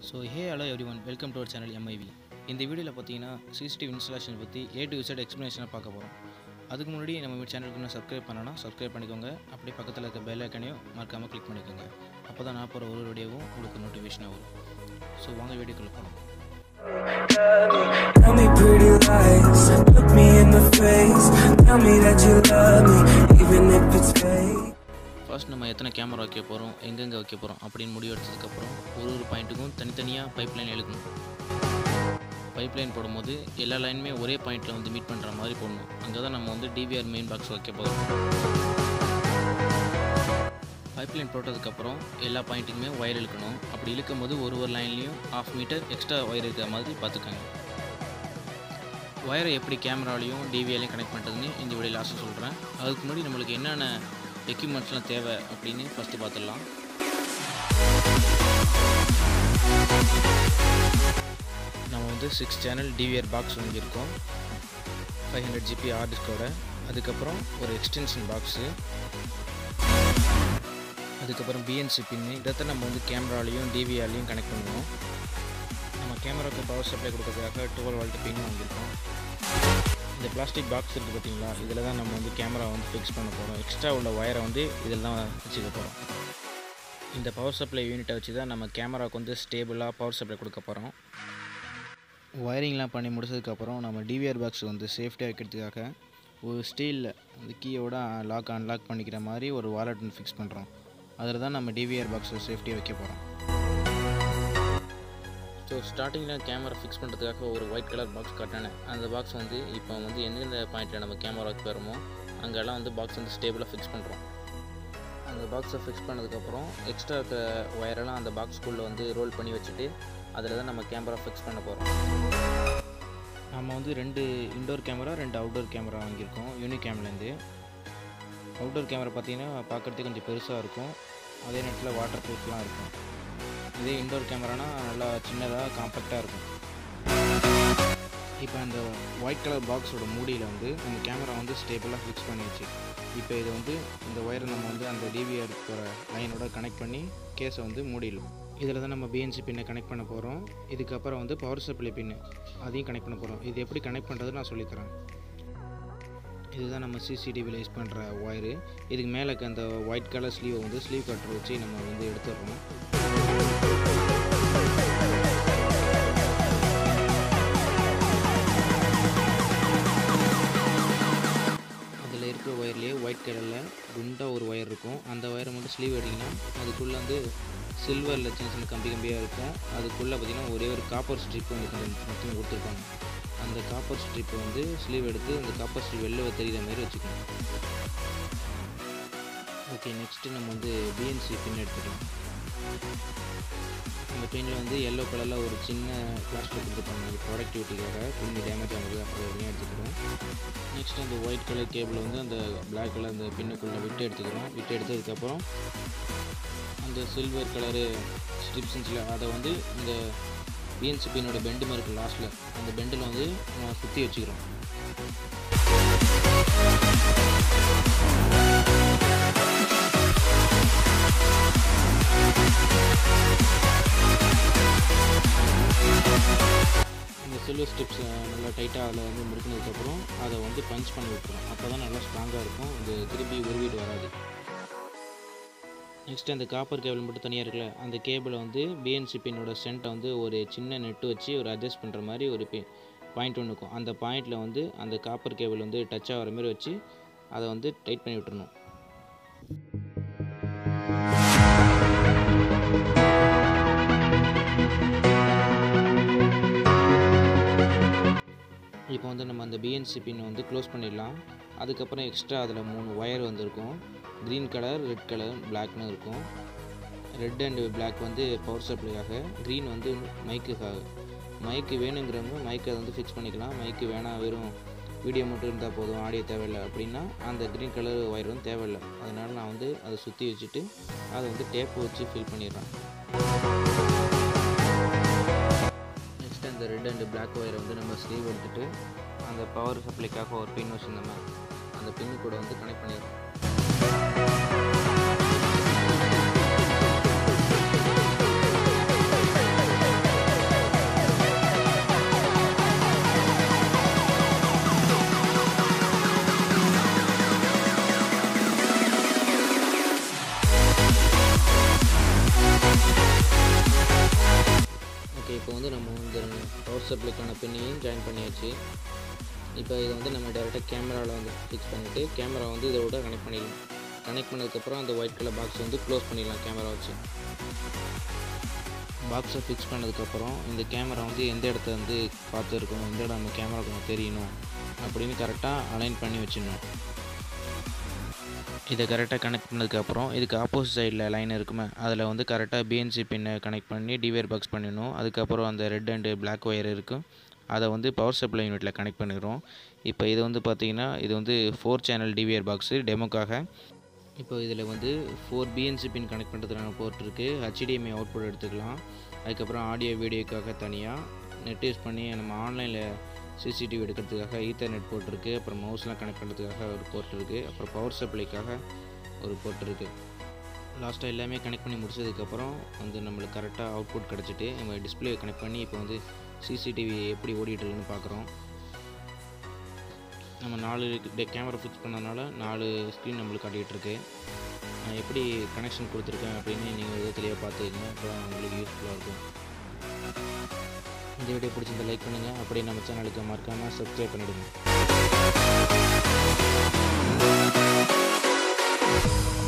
So hey hello everyone welcome to our channel MIV இந்த வீடியோவில் பார்த்தீங்கன்னா CCTV installation பற்றி ஏ டு விசட் எக்ஸ்ப்ளனேஷனாக பார்க்க போகிறோம் அதுக்கு முன்னாடி நம்ம சேனலுக்கு இன்னும் சப்ஸ்கிரைப் பண்ணனா சப்ஸ்கிரைப் பண்ணிக்கோங்க அப்படியே பக்கத்தில் இருக்க பெல் ஐக்கனையும் மறக்காமல் கிளிக் பண்ணிக்கோங்க அப்போ தான் நான் போகிற ஒரு வீடியோவும் உங்களுக்கு நோட்டிஃபிகேஷனாக வரும் ஸோ வாங்க வீடியோக்குள்ளே போகலாம் Tell me pretty lies, look me in the face. Tell me that you love me, even if it's fake. First நம்ம எத்தனை கேமரா வைக்க போகிறோம் எங்கெங்கே வைக்க போகிறோம் அப்படின்னு முடிவு எடுத்ததுக்கப்புறம் ஒரு ஒரு பாயிண்ட்டுக்கும் தனித்தனியாக பைப் லைன் எழுக்கணும் பைப் லைன் போடும்போது எல்லா லைனுமே ஒரே பாயிண்டில் வந்து மீட் பண்ணுற மாதிரி போடணும் அங்கே தான் நம்ம வந்து டிவிஆர் மெயின் பாக்ஸ் வைக்க போகிறோம் பைப் லைன் போட்டதுக்கப்புறம் எல்லா பாயிண்ட்டுக்குமே ஒயர் இழுக்கணும் அப்படி இழுக்கும் போது ஒரு ஒரு லைன்லேயும் ஆஃப் மீட்டர் எக்ஸ்ட்ரா ஒயர் இருக்கிற மாதிரி பார்த்துக்கோங்க ஒயரை எப்படி கேமராலையும் டிவிஆலையும் கனெக்ட் பண்ணுறதுன்னு இந்த வீடியோ லாஸ்ட்டு சொல்கிறேன் அதுக்கு முன்னாடி நம்மளுக்கு என்னென்ன எக்யூப்மெண்ட்ஸ்லாம் தேவை அப்படின்னு ஃபஸ்ட்டு பார்த்துடலாம் நம்ம வந்து சிக்ஸ் சேனல் டிவிஆர் பாக்ஸ் வாங்கியிருக்கோம் ஃபைவ் ஹண்ட்ரட் ஜிபி ஹார்ட் டிஸ்கோட அதுக்கப்புறம் ஒரு எக்ஸ்டென்ஷன் பாக்ஸு அதுக்கப்புறம் பிஎன்சி பின்னு இதைத்தான் நம்ம வந்து கேமராலையும் டிவிஆர்லையும் கனெக்ட் பண்ணுவோம் நம்ம கேமராவுக்கு பவர் சப்ளை கொடுக்கறதுக்காக டுவெல் வால்ட் பின் வாங்கியிருக்கோம் இந்த பிளாஸ்டிக் பாக்ஸ் இருக்குது பார்த்தீங்களா இதில் தான் நம்ம வந்து கேமரா வந்து ஃபிக்ஸ் பண்ண போகிறோம் எக்ஸ்ட்ரா உள்ள ஒயரை வந்து இதில் தான் வச்சுக்க போகிறோம் இந்த பவர் சப்ளை யூனிட்டை வச்சு தான் நம்ம கேமராவுக்கு வந்து ஸ்டேபிளாக பவர் சப்ளை கொடுக்க போகிறோம் ஒயரிங்லாம் பண்ணி முடிச்சதுக்கப்புறம் நம்ம டிவிஆர் பாக்ஸ் வந்து சேஃப்டியாக வைக்கிறதுக்காக ஒரு ஸ்டீலில் அந்த கீயோட லாக் அன்லாக் பண்ணிக்கிற மாதிரி ஒரு வாலெட் ஒன்று ஃபிக்ஸ் பண்ணுறோம் அதில் தான் நம்ம டிவிஆர் பாக்ஸை சேஃப்டியாக வைக்க போகிறோம் ஸோ ஸ்டார்டிங்கில் கேமரா ஃபிக்ஸ் பண்ணுறதுக்காக ஒரு ஒயிட் கலர் பாக்ஸ் கட்டினேன் அந்த பாக்ஸ் வந்து இப்போ வந்து எந்தெந்த பாயிண்ட்டில் நம்ம கேமரா வைக்க போகிறோமோ அங்கெல்லாம் வந்து பாக்ஸ் வந்து ஸ்டேபிளாக ஃபிக்ஸ் பண்ணுறோம் அந்த பாக்ஸை ஃபிக்ஸ் பண்ணதுக்கப்புறம் எக்ஸ்ட்ரா இருக்கிற ஒயரெல்லாம் அந்த பாக்ஸ்குள்ளே வந்து ரோல் பண்ணி வச்சுட்டு அதில் தான் நம்ம கேமரா ஃபிக்ஸ் பண்ண போகிறோம் நம்ம வந்து ரெண்டு இன்டோர் கேமரா ரெண்டு அவுட்டோர் கேமரா வாங்கியிருக்கோம் யூனிகேம்லேருந்து அவுட்டோர் கேமரா பார்த்தீங்கன்னா பார்க்குறதுக்கு கொஞ்சம் பெருசாக இருக்கும் அதே நேரத்தில் வாட்டர் ப்ரூஃப்லாம் இருக்கும் இதே இன்டோர் கேமரானா நல்லா சின்னதாக காம்பேக்டாக இருக்கும் இப்போ அந்த ஒயிட் கலர் பாக்ஸோட மூடியில் வந்து நம்ம கேமரா வந்து ஸ்டேபிளாக ஃபிக்ஸ் பண்ணிடுச்சு இப்போ இதை வந்து இந்த ஒயரை நம்ம வந்து அந்த டிவிஆர் போகிற லைனோட கனெக்ட் பண்ணி கேஸை வந்து மூடிடலாம் இதில் தான் நம்ம பிஎன்சி பின்னை கனெக்ட் பண்ண போகிறோம் இதுக்கப்புறம் வந்து பவர் சப்ளை பின்னு அதையும் கனெக்ட் பண்ண போகிறோம் இது எப்படி கனெக்ட் பண்ணுறது நான் சொல்லித்தரேன் இதுதான் நம்ம சிசிடிவியில் யூஸ் பண்ணுற ஒயரு இதுக்கு மேலே இருக்க அந்த ஒயிட் கலர் ஸ்லீவை வந்து ஸ்லீவ் கட்டர் வச்சு நம்ம வந்து எடுத்துடுறோம் அதில் இருக்கிற ஒயர்லேயே ஒயிட் கலரில் குண்டாக ஒரு ஒயர் இருக்கும் அந்த ஒயரை மட்டும் ஸ்லீவ் எடுத்திங்கன்னா அதுக்குள்ளே வந்து சில்வரில் சின்ன சின்ன கம்பி கம்பியாக இருக்கும் அதுக்குள்ளே பார்த்திங்கன்னா ஒரே ஒரு காப்பர் ஸ்ட்ரிப் வந்து கொஞ்சம் மொத்தம் கொடுத்துருப்பாங்க அந்த காப்பர் ஸ்ட்ரிப்பை வந்து ஸ்லீவ் எடுத்து அந்த காப்பர் ஸ்ட்ரிப் வெளில தெரிகிற மாதிரி வச்சுக்கணும் ஓகே நெக்ஸ்ட்டு நம்ம வந்து பிஎன்சி பின் எடுத்துக்கலாம் அந்த பின்னில் வந்து எல்லோ கலரில் ஒரு சின்ன பிளாஸ்டிக் கொடுத்துருப்பாங்க அது ப்ராடக்டிவிட்டிக்காக பின்னு டேமேஜ் ஆகுது அப்போ வரையும் எடுத்துக்கிறோம் நெக்ஸ்ட் அந்த ஒயிட் கலர் கேபிள் வந்து அந்த பிளாக் கலர் அந்த பின்னுக்குள்ளே விட்டு எடுத்துக்கிறோம் விட்டு எடுத்ததுக்கப்புறம் அந்த சில்வர் கலரு ஸ்ட்ரிப்ஸ் இருந்துச்சுல அதை வந்து இந்த பிஎன்சி பின்னோட பெண்டு இருக்குது லாஸ்ட்டில் அந்த பெண்டில் வந்து நம்ம சுற்றி வச்சுக்கிறோம் இந்த சில்வர் ஸ்டிப்ஸ் நல்லா டைட்டாக அதில் வந்து முறுக்கினதுக்கப்புறம் அதை வந்து பஞ்ச் பண்ணி விட்டுரும் அப்போ தான் நல்லா ஸ்ட்ராங்காக இருக்கும் இது திருப்பி உருவிட்டு வராது நெக்ஸ்ட் அந்த காப்பர் கேபிள் மட்டும் தனியாக இருக்குல்ல அந்த கேபிளை வந்து பிஎன்சி பின்னோட சென்ட்டை வந்து ஒரு சின்ன நெட்டு வச்சு ஒரு அட்ஜஸ்ட் பண்ணுற மாதிரி ஒரு பி பாயிண்ட் ஒன்று இருக்கும் அந்த பாயிண்டில் வந்து அந்த காப்பர் கேபிள் வந்து டச் ஆகிற மாதிரி வச்சு அதை வந்து டைட் பண்ணி விட்டுறணும் இப்போ வந்து நம்ம அந்த பிஎன்சி பின் வந்து க்ளோஸ் பண்ணிடலாம் அதுக்கப்புறம் எக்ஸ்ட்ரா அதில் மூணு ஒயர் வந்திருக்கும் க்ரீன் கலர் ரெட் கலர் பிளாக்னு இருக்கும் ரெட் அண்டு பிளாக் வந்து பவர் சப்ளைக்காக க்ரீன் வந்து மைக்குக்காக மைக்கு வேணுங்கிறவங்க மைக்கை வந்து ஃபிக்ஸ் பண்ணிக்கலாம் மைக்கு வேணாம் வெறும் வீடியோ மட்டும் இருந்தால் போதும் ஆடியோ தேவையில்லை அப்படின்னா அந்த க்ரீன் கலர் ஒயர் வந்து தேவையில்லை அதனால் நான் வந்து அதை சுற்றி வச்சுட்டு அதை வந்து டேப் வச்சு ஃபில் பண்ணிடுறேன் நெக்ஸ்ட் அந்த ரெட் அண்ட் பிளாக் ஒயரை வந்து நம்ம ஸ்லீவ் எடுத்துட்டு அந்த பவர் சப்ளைக்காக ஒரு பின் வச்சுருந்தோமே அந்த பின்னு கூட வந்து கனெக்ட் பண்ணிடுறோம் சப்ளைக்கான பின்னையும் ஜாயின் பண்ணியாச்சு இப்போ இதை வந்து நம்ம டேரெக்டாக கேமராவில் வந்து ஃபிக்ஸ் பண்ணிவிட்டு கேமரா வந்து இதோட கனெக்ட் பண்ணிடலாம் கனெக்ட் பண்ணதுக்கப்புறம் அந்த ஒயிட் கலர் பாக்ஸ் வந்து க்ளோஸ் பண்ணிடலாம் கேமரா வச்சு பாக்ஸை ஃபிக்ஸ் பண்ணதுக்கப்புறம் இந்த கேமரா வந்து எந்த இடத்த வந்து பார்த்து இருக்கணும் எந்த இடம் நம்ம கேமரா கொஞ்சம் தெரியணும் அப்படின்னு கரெக்டாக அலைன் பண்ணி வச்சிடணும் இதை கரெக்டாக கனெக்ட் பண்ணதுக்கப்புறம் இதுக்கு ஆப்போசிட் சைடில் லைன் இருக்குமே அதில் வந்து கரெக்டாக பிஎன்சி பின்னை கனெக்ட் பண்ணி டிவிஆர் பாக்ஸ் பண்ணிடணும் அதுக்கப்புறம் அந்த ரெட் அண்டு பிளாக் ஒயர் இருக்கும் அதை வந்து பவர் சப்ளை யூனிட்டில் கனெக்ட் பண்ணிடுறோம் இப்போ இது வந்து பார்த்திங்கன்னா இது வந்து ஃபோர் சேனல் டிவிஆர் பாக்ஸு டெமோக்காக இப்போ இதில் வந்து ஃபோர் பிஎன்சி பின் கனெக்ட் பண்ணுறதுக்கான போர்ட் இருக்குது ஹெச்டிஎம்ஐ அவுட்புட் எடுத்துக்கலாம் அதுக்கப்புறம் ஆடியோ வீடியோக்காக தனியாக நெட் யூஸ் பண்ணி நம்ம ஆன்லைனில் சிசிடிவி எடுக்கிறதுக்காக ஈத்தர்நெட் போர்ட் இருக்குது அப்புறம் மவுஸ்லாம் கனெக்ட் பண்ணுறதுக்காக ஒரு போர்ட் இருக்குது அப்புறம் பவர் சப்ளைக்காக ஒரு போர்ட் இருக்குது லாஸ்ட்டாக எல்லாமே கனெக்ட் பண்ணி முடிச்சதுக்கப்புறம் வந்து நம்மளுக்கு கரெக்டாக அவுட்புட் கிடச்சிட்டு நம்ம டிஸ்பிளே கனெக்ட் பண்ணி இப்போ வந்து சிசிடிவி எப்படி ஓடிட்டு இருக்குன்னு பார்க்குறோம் நம்ம நாலு கேமரா ஃபிக்ஸ் பண்ணனால நாலு ஸ்க்ரீன் நம்மளுக்கு காட்டிகிட்டு இருக்கு நான் எப்படி கனெக்ஷன் கொடுத்துருக்கேன் அப்படின்னு நீங்கள் இதை தெளிவாக பார்த்துக்கங்க அப்போ உங்களுக்கு யூஸ்ஃபுல்லாக இருக்கும் இந்த வீடியோ பிடிச்சிருந்தா லைக் பண்ணுங்கள் அப்படியே நம்ம சேனலுக்கு மறக்காமல் சப்ஸ்கிரைப் பண்ணிவிடுங்க